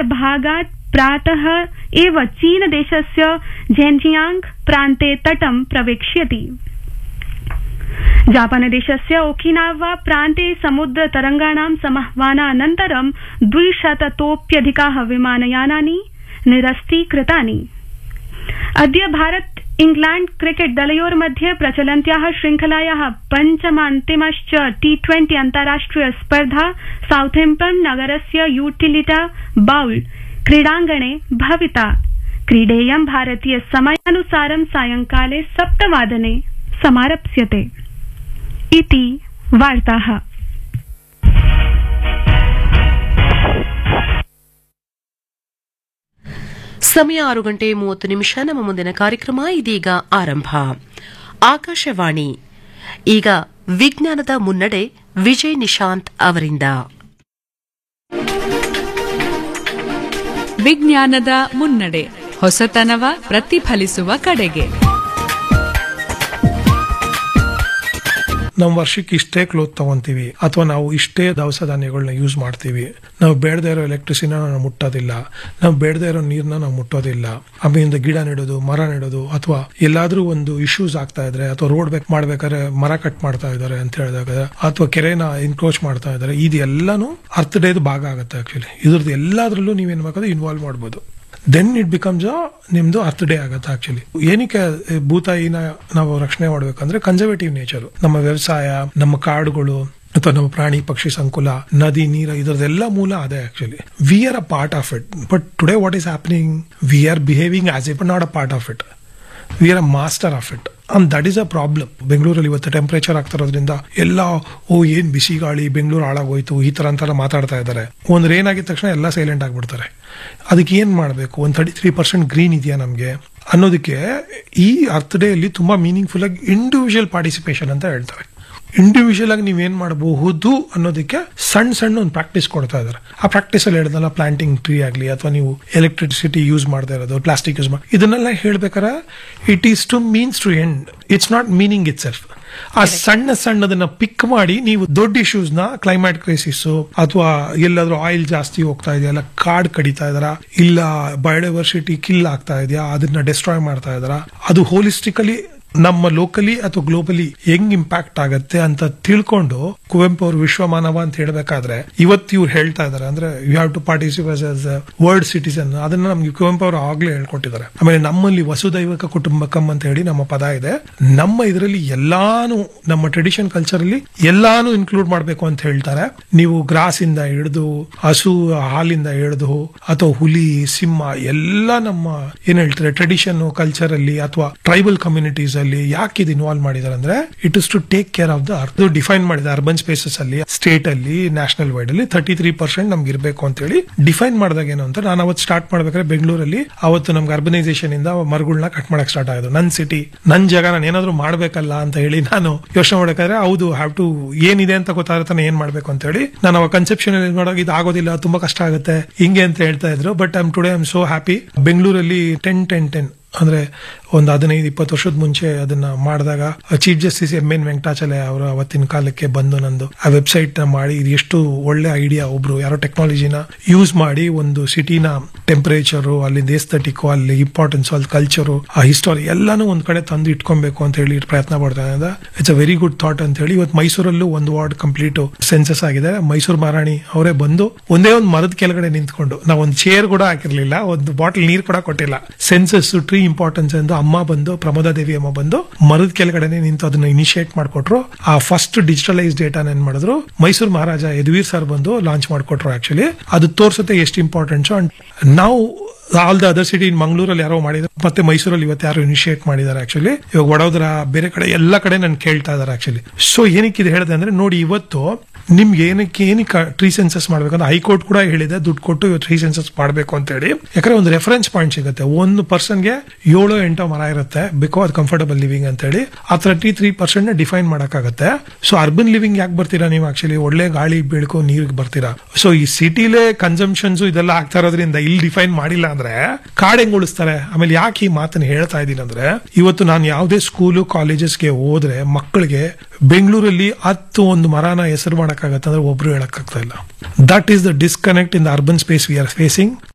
भागात् प्रातः एव चीनदेशस्य झेंजियांग प्रान्ते तटं प्रवेक्ष्यति जापानदेशस्य ओखिनावा प्रान्ते समुद्रतरंगाणां समाह्वानानन्तरं द्विशततोप्यधिका विमानयानानि निरस्तीकृतानि अद्य भारत इंग्लैण्ड क्रिकेट दलयोर्मध्ये प्रचलन्त्या श्रृंखलाया पञ्चमान्तिमश्च टी ट्वेंटी अन्ताराष्ट्रिय स्पर्धा साउथैम्पटन नगरस्य यूटिलिटा बाउल क्रीडाङ्गणे भविता क्रीडेयं भारतीय समयानुसारं सायंकाले सप्तवादने समारप्स्यते इति वार्ताः ಸಮಯ ಆರು ಗಂಟೆ ಮೂವತ್ತು ನಿಮಿಷ ನಮ್ಮ ಮುಂದಿನ ಕಾರ್ಯಕ್ರಮ ಇದೀಗ ಆರಂಭ ಆಕಾಶವಾಣಿ ಈಗ ವಿಜ್ಞಾನದ ಮುನ್ನಡೆ ವಿಜಯ್ ನಿಶಾಂತ್ ಅವರಿಂದ ವಿಜ್ಞಾನದ ಮುನ್ನಡೆ ಹೊಸತನವ ಪ್ರತಿಫಲಿಸುವ ಕಡೆಗೆ ನಾವು ವರ್ಷಕ್ಕೆ ಇಷ್ಟೇ ಕ್ಲೋತ್ ತಗೊಂತೀವಿ ಅಥವಾ ನಾವು ಇಷ್ಟೇ ದವಸ ಧಾನ್ಯಗಳನ್ನ ಯೂಸ್ ಮಾಡ್ತೀವಿ ನಾವು ಬೇಡದೇ ಇರೋ ಎಲೆಕ್ಟ್ರಿಸಿನ ನಾವು ಮುಟ್ಟೋದಿಲ್ಲ ನಾವು ಬೇಡದೇ ಇರೋ ನೀರ್ನ ನಾವು ಮುಟ್ಟೋದಿಲ್ಲ ಆಮೇಲಿಂದ ಗಿಡ ನೆಡೋದು ಮರ ನೆಡೋದು ಅಥವಾ ಎಲ್ಲಾದ್ರೂ ಒಂದು ಇಶ್ಯೂಸ್ ಆಗ್ತಾ ಇದ್ರೆ ಅಥವಾ ರೋಡ್ ಬೇಕ್ ಮಾಡ್ಬೇಕಾದ್ರೆ ಮರ ಕಟ್ ಮಾಡ್ತಾ ಇದ್ದಾರೆ ಅಂತ ಹೇಳಿದಾಗ ಅಥವಾ ಕೆರೆನ ಎನ್ಕ್ರೋಚ್ ಮಾಡ್ತಾ ಇದ್ದಾರೆ ಇದೆಲ್ಲಾನು ಅರ್ಥ ಡೇದು ಭಾಗ ಆಗುತ್ತೆ ಆಕ್ಚುಲಿ ಇದ್ರದ್ದು ಎಲ್ಲಾದ್ರಲ್ಲೂ ನೀವೇನ್ ಬೇಕಾದ್ರೆ ಇನ್ವಾಲ್ವ್ ಮಾಡ್ಬೋದು ದೆನ್ ಇಟ್ ಬಿಕಮ್ಸ್ ನಿಮ್ದು ಅರ್ಥ ಡೇ ಆಗುತ್ತೆ ಆಕ್ಚುಲಿ ಏನಕ್ಕೆ ಭೂತಾಯಿನ ನಾವು ರಕ್ಷಣೆ ಮಾಡ್ಬೇಕಂದ್ರೆ ಕನ್ಸರ್ವೇಟಿವ್ ನೇಚರ್ ನಮ್ಮ ವ್ಯವಸಾಯ ನಮ್ಮ ಕಾಡುಗಳು ಅಥವಾ ನಮ್ಮ ಪ್ರಾಣಿ ಪಕ್ಷಿ ಸಂಕುಲ ನದಿ ನೀರ ಇದರದೆಲ್ಲ ಮೂಲ ಅದೇ actually we are a part of it but today what is happening we are behaving as it not a part of it we are a master of it and that is a problem ಬೆಂಗಳೂರಲ್ಲಿ ಇವತ್ತು temperature ಆಗ್ತಿರೋದ್ರಿಂದ ಎಲ್ಲ ಓ ಏನ್ ಬಿಸಿ ಗಾಳಿ ಬೆಂಗಳೂರು ಹಾಳಾಗೋಯ್ತು ಈ ತರ ಅಂತೆಲ್ಲ ಮಾತಾಡ್ತಾ ಇದ್ದಾರೆ ಒಂದ್ ರೇನ್ ಆಗಿದ ತಕ್ಷಣ ಎಲ್ಲ ಸೈಲೆಂಟ್ ಆಗ್ಬಿಡ್ತಾರೆ ಅದಕ್ಕೆ ಏನ್ ಮಾಡಬೇಕು ಒಂದ್ ತರ್ಟಿ ತ್ರೀ ಪರ್ಸೆಂಟ್ ಗ್ರೀನ್ ಇದೆಯಾ ನಮಗೆ ಅನ್ನೋದಕ್ಕೆ ಈ ಅರ್ಥ ಡೇ ಅಲ್ಲಿ ತುಂಬಾ ಮೀನಿಂಗ್ಫುಲ್ ಆಗಿ ಇಂಡಿವಿಜುವಲ್ ಪಾರ್ಟಿಸಿಪೇಷನ್ ಅಂತ ಹೇಳ್ತಾರೆ ಇಂಡಿವಿಜುವಲ್ ಆಗಿ ನೀವೇನ್ ಮಾಡಬಹುದು ಅನ್ನೋದಕ್ಕೆ ಸಣ್ಣ ಸಣ್ಣ ಒಂದು ಪ್ರಾಕ್ಟೀಸ್ ಕೊಡ್ತಾ ಇದಾರೆ ಆ ಪ್ರಾಕ್ಟೀಸ್ ಅಲ್ಲಿ ಹೇಳಿದಲ್ಲ ಪ್ಲಾಂಟಿಂಗ್ ಟ್ರೀ ಆಗಲಿ ಅಥವಾ ನೀವು ಎಲೆಕ್ಟ್ರಿಸಿಟಿ ಯೂಸ್ ಮಾಡ್ತಾ ಇರೋದು ಪ್ಲಾಸ್ಟಿಕ್ ಯೂಸ್ ಮಾಡಿ ಇದನ್ನೆಲ್ಲ ಹೇಳ್ಬೇಕಾರೆ it is to means to end it's not meaning itself ಆ ಸಣ್ಣ ಸಣ್ಣದನ್ನ ಪಿಕ್ ಮಾಡಿ ನೀವು ದೊಡ್ಡ ಇಶ್ಯೂಸ್ ನ ಕ್ಲೈಮೇಟ್ ಕ್ರೈಸಿಸ್ ಅಥವಾ ಎಲ್ಲಾದ್ರೂ ಆಯಿಲ್ ಜಾಸ್ತಿ ಹೋಗ್ತಾ ಇದೆಯಲ್ಲ ಕಾಡ್ ಕಡಿತಾ ಇದಾರ ಇಲ್ಲ ಬಯೋಡೈವರ್ಸಿಟಿ ಕಿಲ್ ಆಗ್ತಾ ಇದೆಯಾ ಅದನ್ನ ಡಿಸ್ಟ್ರಾಯ್ ಮಾಡ್ತಾ ಇದಾರ ಅದು ಹೋಲಿಸ್ಟಿಕಲಿ ನಮ್ಮ ಲೋಕಲಿ ಅಥವಾ ಗ್ಲೋಬಲಿ ಹೆಂಗ್ ಇಂಪ್ಯಾಕ್ಟ್ ಆಗತ್ತೆ ಅಂತ ತಿಳ್ಕೊಂಡು ಕುವೆಂಪು ಅವರು ವಿಶ್ವಮಾನವ ಅಂತ ಹೇಳ್ಬೇಕಾದ್ರೆ ಇವತ್ತು ಇವ್ರು ಹೇಳ್ತಾ ಇದಾರೆ ಅಂದ್ರೆ you have to participate as world citizen ಅದನ್ನ ನಮ್ಗೆ ಕುವೆಂಪು ಅವರು ಆಗ್ಲೇ ಹೇಳ್ಕೊಟ್ಟಿದ್ದಾರೆ ಆಮೇಲೆ ನಮ್ಮಲ್ಲಿ ವಸುದೈವಕ ಕುಟುಂಬಕಂ ಅಂತ ಹೇಳಿ ನಮ್ಮ ಪದ ಇದೆ ನಮ್ಮ ಇದರಲ್ಲಿ ಎಲ್ಲಾನು ನಮ್ಮ ಟ್ರೆಡಿಷನ್ ಕಲ್ಚರ್ ಅಲ್ಲಿ ಎಲ್ಲಾನು ಇನ್ಕ್ಲೂಡ್ ಮಾಡಬೇಕು ಅಂತ ಹೇಳ್ತಾರೆ ನೀವು ಗ್ರಾಸ್ ಇಂದ ಹಿಡಿದು ಹಸು ಹಾಲಿಂದ ಹಿಡಿದು ಅಥವಾ ಹುಲಿ ಸಿಂಹ ಎಲ್ಲ ನಮ್ಮ ಏನ್ ಹೇಳ್ತಾರೆ ಟ್ರೆಡಿಷನ್ ಕಲ್ಚರ್ ಅಲ್ಲಿ ಅಥವಾ ಟ್ರೈಬಲ್ ಕಮ್ಯುನಿಟೀಸ್ ಅಲ್ಲಿ ಯಾಕೆ ಇದು ಇನ್ವಾಲ್ವ್ ಮಾಡಿದಾರೆ ಅಂದ್ರೆ it is to take care of the earth define ಮಾಡಿದ ಅರ್ಬನ್ ಸ್ಪೇಸಸ್ ಅಲ್ಲಿ ಸ್ಟೇಟ್ ಅಲ್ಲಿ ನ್ಯಾಷನಲ್ ವೈಡ್ ಅಲ್ಲಿ ತರ್ಟಿ ತ್ರೀ ಪರ್ಸೆಂಟ್ ನಮ್ಗೆ ಇರಬೇಕು ಅಂತ ಹೇಳಿ ಡಿಫೈನ್ ಮಾಡಿದಾಗ ಏನು ಅಂತ ನಾನು ಅವತ್ತು ಸ್ಟಾರ್ಟ್ ಮಾಡ್ಬೇಕಾದ್ರೆ ಬೆಂಗಳೂರಲ್ಲಿ ಅವತ್ತು ನಮ್ಗೆ ಅರ್ಬನೈಸೇಷನ್ ಇಂದ ಮರಗಳನ್ನ ಕಟ್ ಮಾಡಕ್ ಸ್ಟಾರ್ಟ್ ಆಗೋದು ನನ್ ಸಿಟಿ ನನ್ ಜಾಗ ನಾನು ಏನಾದ್ರು ಮಾಡ್ಬೇಕಲ್ಲ ಅಂತ ಹೇಳಿ ನಾನು ಯೋಚನೆ ಮಾಡಬೇಕಾದ್ರೆ ಹೌದು ಹ್ಯಾವ್ ಟು ಏನಿದೆ ಅಂತ ಗೊತ್ತಾಗುತ್ತೆ ಏನ್ ಮಾಡ್ಬೇಕು ಅಂತ ಹೇಳಿ ನಾನು ಅವಾಗ ಕನ್ಸೆಪ್ಷನ್ ನೋಡೋಕೆ ಇದು ಆಗೋದಿಲ್ಲ ತುಂಬಾ ಕಷ್ಟ ಆಗುತ್ತೆ ಹಿಂಗೆ ಅಂತ ಹೇಳ್ತಾ ಇದ್ರು but I'm today I'm so happy ಬೆಂಗಳೂರಲ್ಲಿ ಟೆನ್ ಟೆನ್ ಟೆನ್ ಅಂದ್ರೆ ಒಂದು ಹದಿನೈದು ಇಪ್ಪತ್ತು ವರ್ಷದ ಮುಂಚೆ ಅದನ್ನ ಮಾಡಿದಾಗ chief justice M N Venkatachaliah ಅವರು ಅವತ್ತಿನ ಕಾಲಕ್ಕೆ ಬಂದು ನಂದು ಆ ವೆಬ್ಸೈಟ್ ನ ಮಾಡಿ ಇದು ಎಷ್ಟು ಒಳ್ಳೆ ಐಡಿಯಾ ಒಬ್ರು ಯಾರೋ ಟೆಕ್ನಾಲಜಿನ ಯೂಸ್ ಮಾಡಿ ಒಂದು ಸಿಟಿನ ಟೆಂಪರೇಚರು ಅಲ್ಲಿಂದ ಏಸ್ಥೆಟಿಕ್ ಅಲ್ಲಿ ಇಂಪಾರ್ಟೆನ್ಸ್ ಅಲ್ಲಿ ಕಲ್ಚರು ಆ ಹಿಸ್ಟೋರಿ ಎಲ್ಲಾನು ಒಂದ್ ಕಡೆ ತಂದು ಇಟ್ಕೊಬೇಕು ಅಂತ ಹೇಳಿ ಪ್ರಯತ್ನ ಪಡ್ತಾ ಇದ್ದ it's a very good thought ಅಂತ ಹೇಳಿ ಇವತ್ತು ಮೈಸೂರಲ್ಲೂ ಒಂದು ವಾರ್ಡ್ ಕಂಪ್ಲೀಟ್ ಸೆನ್ಸಸ್ ಆಗಿದೆ ಮೈಸೂರು ಮಹಾರಾಣಿ ಅವರೇ ಬಂದು ಒಂದೇ ಒಂದು ಮರದ ಕೆಳಗಡೆ ನಿಂತ್ಕೊಂಡು ನಾವು ಒಂದು ಚೇರ್ ಕೂಡ ಹಾಕಿರ್ಲಿಲ್ಲ ಒಂದು ಬಾಟಲ್ ನೀರ್ ಕೂಡ ಕೊಟ್ಟಿಲ್ಲ ಸೆನ್ಸಸ್ ಟ್ರೀ ಇಂಪಾರ್ಟೆನ್ಸ್ ಎಂದು ಅಮ್ಮ ಬಂದು ಪ್ರಮೋದಾ ದೇವಿ ಅಮ್ಮ ಬಂದು ಮರದ ಕೆಳಗಡೆ ನಿಂತು ಅದನ್ನ ಇನಿಷಿಯೇಟ್ ಮಾಡ್ಕೊಟ್ರು ಆ ಫಸ್ಟ್ ಡಿಜಿಟಲೈಸ್ ಡೇಟಾ ಏನ್ ಮಾಡಿದ್ರು ಮೈಸೂರು ಮಹಾರಾಜ ಯದುವೀರ್ ಸರ್ ಬಂದು ಲಾಂಚ್ ಮಾಡ್ಕೊಟ್ರು ಆಕ್ಚುಲಿ ಅದು ತೋರ್ಸುತ್ತೆ ಎಷ್ಟು ಇಂಪಾರ್ಟೆಂಟ್ಸ್ ಅಂಡ್ ನಾವು all the other city in ಮಂಗಳೂರಲ್ಲಿ ಯಾರೋ ಮಾಡಿದ್ರು ಮತ್ತೆ ಮೈಸೂರಲ್ಲಿ ಇವತ್ತು ಯಾರು ಇನಿಷಿಯೇಟ್ ಮಾಡಿದ್ದಾರೆ ಆಕ್ಚುಲಿ ಇವಾಗ ವಡೋದರ ಬೇರೆ ಕಡೆ ಎಲ್ಲ ಕಡೆ ನನ್ ಕೇಳ್ತಾ ಇದಾರೆ ಆಕ್ಚುಲಿ ಸೊ ಏನಕ್ಕೆ ಇದು ಹೇಳಿದೆ ಅಂದ್ರೆ ನೋಡಿ ಇವತ್ತು ನಿಮ್ಗೆ ಏನಕ್ಕೆ ಏನಕ್ಕೆ ಟ್ರೀ ಸೆನ್ಸಸ್ ಮಾಡ್ಬೇಕಂದ್ರೆ ಹೈಕೋರ್ಟ್ ಕೂಡ ಹೇಳಿದೆ ದುಡ್ಡು ಕೊಟ್ಟು ಇವತ್ತು ಟ್ರೀ ಸೆನ್ಸಸ್ ಮಾಡಬೇಕು ಅಂತ ಹೇಳಿ ಯಾಕಂದ್ರೆ ಒಂದು ರೆಫರೆನ್ಸ್ ಪಾಯಿಂಟ್ ಸಿಗುತ್ತೆ ಒಂದು ಪರ್ಸನ್ಗೆ ಏಳು ಎಂಟು ಮರ ಇರುತ್ತೆ ಬಿಕಾಸ್ ಕಂಫರ್ಟಬಲ್ ಲಿವಿಂಗ್ ಅಂತ ಹೇಳಿ ಆ ತರ್ಟಿ ತ್ರೀ ಪರ್ಸೆಂಟ್ ನ ಡಿಫೈನ್ ಮಾಡಕ್ಕಾಗತ್ತೆ ಸೊ ಅರ್ಬನ್ ಲಿವಿಂಗ್ ಯಾಕೆ ಬರ್ತೀರಾ ನೀವು ಆಕ್ಚುಲಿ ಒಳ್ಳೆ ಗಾಳಿ ಬೆಳಕು ನೀರಿಗೆ ಬರ್ತೀರಾ ಸೊ ಈ ಸಿಟಿಲೇ ಕನ್ಸಂಪ್ಷನ್ಸ್ ಇದೆಲ್ಲ ಆಗ್ತಾ ಇರೋದ್ರಿಂದ ಇಲ್ಲಿ ಡಿಫೈನ್ ಮಾಡಿಲ್ಲ ಅಂದ್ರೆ ಕಾಡ್ ಹೆಂಗ್ ಉಳಿಸ್ತಾರೆ ಆಮೇಲೆ ಯಾಕೆ ಈ ಮಾತನ್ನ ಹೇಳ್ತಾ ಇದ್ದೀನಿ ಅಂದ್ರೆ ಇವತ್ತು ನಾನು ಯಾವುದೇ ಸ್ಕೂಲು ಕಾಲೇಜಸ್ಗೆ ಹೋದ್ರೆ ಮಕ್ಕಳಿಗೆ ಬೆಂಗಳೂರಲ್ಲಿ ಹತ್ತು ಒಂದು ಮರನ ಹೆಸರು ಮಾಡಕ್ಕಾಗತ್ತೆ ಅಂದ್ರೆ ಒಬ್ರು ಹೇಳಕ್ಕಾಗ್ತಾ ಇಲ್ಲ that is the disconnect in the urban space we are facing